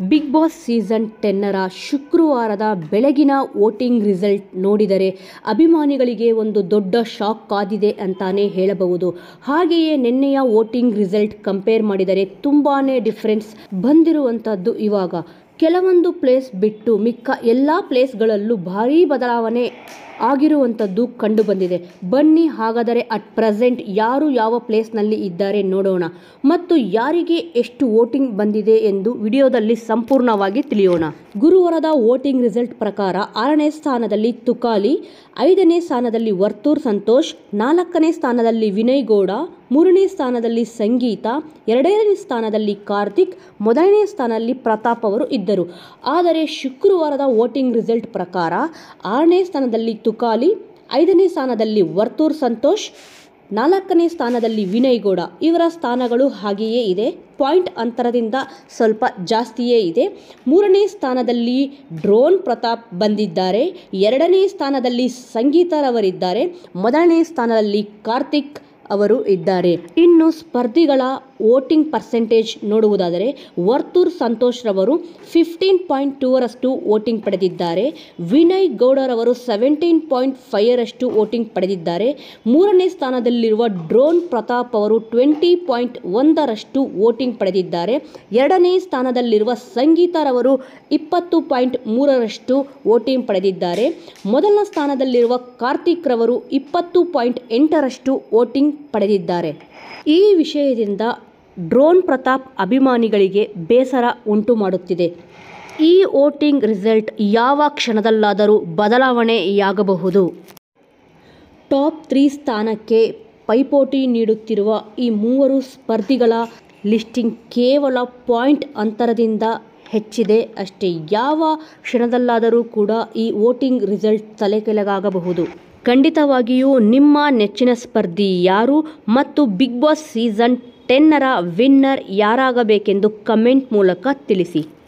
big boss season ಟೆನ್ನರ ಶುಕ್ರವಾರದ ಬೆಳಗಿನ voting result ನೋಡಿದರೆ ಅಭಿಮಾನಿಗಳಿಗೆ ಒಂದು ದೊಡ್ಡ ಶಾಕ್ ಕಾದಿದೆ ಅಂತಾನೆ ಹೇಳಬಹುದು ಹಾಗೆಯೇ ನಿನ್ನೆಯ ವೋಟಿಂಗ್ ರಿಸಲ್ಟ್ ಕಂಪೇರ್ ಮಾಡಿದರೆ ತುಂಬಾ ಡಿಫ್ರೆನ್ಸ್ ಬಂದಿರುವಂಥದ್ದು ಇವಾಗ ಕೆಲವೊಂದು ಪ್ಲೇಸ್ ಬಿಟ್ಟು ಮಿಕ್ಕ ಎಲ್ಲ ಪ್ಲೇಸ್ಗಳಲ್ಲೂ ಭಾರೀ ಬದಲಾವಣೆ ಆಗಿರುವಂಥದ್ದು ಕಂಡುಬಂದಿದೆ ಬನ್ನಿ ಹಾಗಾದರೆ ಅಟ್ ಪ್ರೆಸೆಂಟ್ ಯಾರು ಯಾವ ಪ್ಲೇಸ್ನಲ್ಲಿ ಇದ್ದಾರೆ ನೋಡೋಣ ಮತ್ತು ಯಾರಿಗೆ ಎಷ್ಟು ವೋಟಿಂಗ್ ಬಂದಿದೆ ಎಂದು ವಿಡಿಯೋದಲ್ಲಿ ಸಂಪೂರ್ಣವಾಗಿ ತಿಳಿಯೋಣ ಗುರುವಾರದ ವೋಟಿಂಗ್ ರಿಸಲ್ಟ್ ಪ್ರಕಾರ ಆರನೇ ಸ್ಥಾನದಲ್ಲಿ ತುಕಾಲಿ ಐದನೇ ಸ್ಥಾನದಲ್ಲಿ ವರ್ತೂರ್ ಸಂತೋಷ್ ನಾಲ್ಕನೇ ಸ್ಥಾನದಲ್ಲಿ ವಿನಯ್ ಗೌಡ ಮೂರನೇ ಸ್ಥಾನದಲ್ಲಿ ಸಂಗೀತ ಎರಡನೇ ಸ್ಥಾನದಲ್ಲಿ ಕಾರ್ತಿಕ್ ಮೊದಲನೇ ಸ್ಥಾನದಲ್ಲಿ ಪ್ರತಾಪ್ ಅವರು ಇದ್ದರು ಆದರೆ ಶುಕ್ರವಾರದ ವೋಟಿಂಗ್ ರಿಸಲ್ಟ್ ಪ್ರಕಾರ ಆರನೇ ಸ್ಥಾನದಲ್ಲಿ ತುಕಾಲಿ ಐದನೇ ಸ್ಥಾನದಲ್ಲಿ ವರ್ತೂರ್ ಸಂತೋಷ್ ನಾಲ್ಕನೇ ಸ್ಥಾನದಲ್ಲಿ ವಿನಯ್ ಗೌಡ ಇವರ ಸ್ಥಾನಗಳು ಹಾಗೆಯೇ ಇದೆ ಪಾಯಿಂಟ್ ಅಂತರದಿಂದ ಸ್ವಲ್ಪ ಜಾಸ್ತಿಯೇ ಇದೆ ಮೂರನೇ ಸ್ಥಾನದಲ್ಲಿ ಡ್ರೋನ್ ಪ್ರತಾಪ್ ಬಂದಿದ್ದಾರೆ ಎರಡನೇ ಸ್ಥಾನದಲ್ಲಿ ಸಂಗೀತರವರಿದ್ದಾರೆ ಮೊದಲನೇ ಸ್ಥಾನದಲ್ಲಿ ಕಾರ್ತಿಕ್ ಅವರು ಇದ್ದಾರೆ ಇನ್ನು ಸ್ಪರ್ಧಿಗಳ ವೋಟಿಂಗ್ ಪರ್ಸೆಂಟೇಜ್ ನೋಡುವುದಾದರೆ ವರ್ತೂರ್ ಸಂತೋಷ್ ರವರು ಫಿಫ್ಟೀನ್ ಪಾಯಿಂಟ್ ಟೂರಷ್ಟು ವೋಟಿಂಗ್ ಪಡೆದಿದ್ದಾರೆ ವಿನಯ್ ಗೌಡರವರು ಸೆವೆಂಟೀನ್ ಪಾಯಿಂಟ್ ಫೈವರಷ್ಟು ವೋಟಿಂಗ್ ಪಡೆದಿದ್ದಾರೆ ಮೂರನೇ ಸ್ಥಾನದಲ್ಲಿರುವ ಡ್ರೋನ್ ಪ್ರತಾಪ್ ಅವರು ಟ್ವೆಂಟಿ ಪಾಯಿಂಟ್ ಒಂದರಷ್ಟು ವೋಟಿಂಗ್ ಪಡೆದಿದ್ದಾರೆ ಎರಡನೇ ಸ್ಥಾನದಲ್ಲಿರುವ ಸಂಗೀತರವರು ಇಪ್ಪತ್ತು ಪಾಯಿಂಟ್ ಮೂರರಷ್ಟು ವೋಟಿಂಗ್ ಪಡೆದಿದ್ದಾರೆ ಮೊದಲ ಸ್ಥಾನದಲ್ಲಿರುವ ಕಾರ್ತಿಕ್ ರವರು ಇಪ್ಪತ್ತು ಪಾಯಿಂಟ್ ಎಂಟರಷ್ಟು ವೋಟಿಂಗ್ ಪಡೆದಿದ್ದಾರೆ ಈ ವಿಷಯದಿಂದ ಡ್ರೋನ್ ಪ್ರತಾಪ್ ಅಭಿಮಾನಿಗಳಿಗೆ ಬೇಸರ ಉಂಟು ಮಾಡುತ್ತಿದೆ ಈ ವೋಟಿಂಗ್ ರಿಸಲ್ಟ್ ಯಾವ ಕ್ಷಣದಲ್ಲಾದರೂ ಬದಲಾವಣೆಯಾಗಬಹುದು ಟಾಪ್ ತ್ರೀ ಸ್ಥಾನಕ್ಕೆ ಪೈಪೋಟಿ ನೀಡುತ್ತಿರುವ ಈ ಮೂವರು ಸ್ಪರ್ಧಿಗಳ ಲಿಸ್ಟಿಂಗ್ ಕೇವಲ ಪಾಯಿಂಟ್ ಅಂತರದಿಂದ ಹೆಚ್ಚಿದೆ ಅಷ್ಟೇ ಯಾವ ಕ್ಷಣದಲ್ಲಾದರೂ ಕೂಡ ಈ ವೋಟಿಂಗ್ ರಿಸಲ್ಟ್ ತಲೆಕೆಳಗಾಗಬಹುದು ಖಂಡಿತವಾಗಿಯೂ ನಿಮ್ಮ ನೆಚ್ಚಿನ ಸ್ಪರ್ಧಿ ಯಾರು ಮತ್ತು ಬಿಗ್ ಬಾಸ್ ಸೀಸನ್ ಟೆನ್ನರ ವಿನ್ನರ್ ಯಾರಾಗಬೇಕೆಂದು ಕಮೆಂಟ್ ಮೂಲಕ ತಿಳಿಸಿ